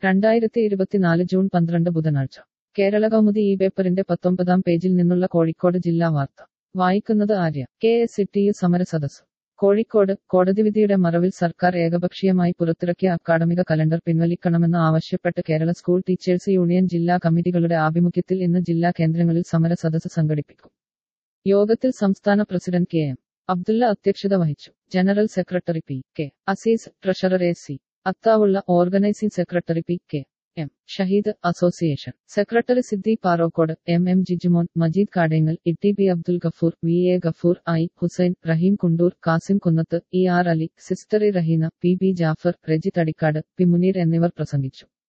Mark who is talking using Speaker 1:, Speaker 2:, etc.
Speaker 1: രണ്ടായിരത്തി ഇരുപത്തിനാല് ജൂൺ പന്ത്രണ്ട് ബുധനാഴ്ച കേരള കൗമുദി ഈ പേപ്പറിന്റെ പത്തൊമ്പതാം പേജിൽ നിന്നുള്ള കോഴിക്കോട് ജില്ലാ വാർത്ത വായിക്കുന്നത് ആര്യ കെ എസ് സിറ്റിയു സമരസദസ് കോഴിക്കോട് കോടതി വിധിയുടെ മറവിൽ സർക്കാർ ഏകപക്ഷീയമായി പുറത്തിറക്കിയ അക്കാഡമിക കലണ്ടർ പിൻവലിക്കണമെന്ന് ആവശ്യപ്പെട്ട് കേരള സ്കൂൾ ടീച്ചേഴ്സ് യൂണിയൻ ജില്ലാ കമ്മിറ്റികളുടെ ആഭിമുഖ്യത്തിൽ ഇന്ന് ജില്ലാ കേന്ദ്രങ്ങളിൽ സമര സദസ്സ് സംഘടിപ്പിക്കും യോഗത്തിൽ സംസ്ഥാന പ്രസിഡന്റ് കെ എം അബ്ദുള്ള അധ്യക്ഷത വഹിച്ചു general secretary P K Azeez treasurer A C Athaulla organising secretary P K M Shaheed association secretary Siddi Parokkode M M Jijumon Majeed Kadengal Itty B Abdul Gafoor V A Gafoor I Hussain Raheem Kundoor Kasim Kunnath E R Ali സിസ്റ്ററി Raheena P B Jafar Reji Thadikkad P Muneer എന്നിവർ പ്രസംഗിച്ചു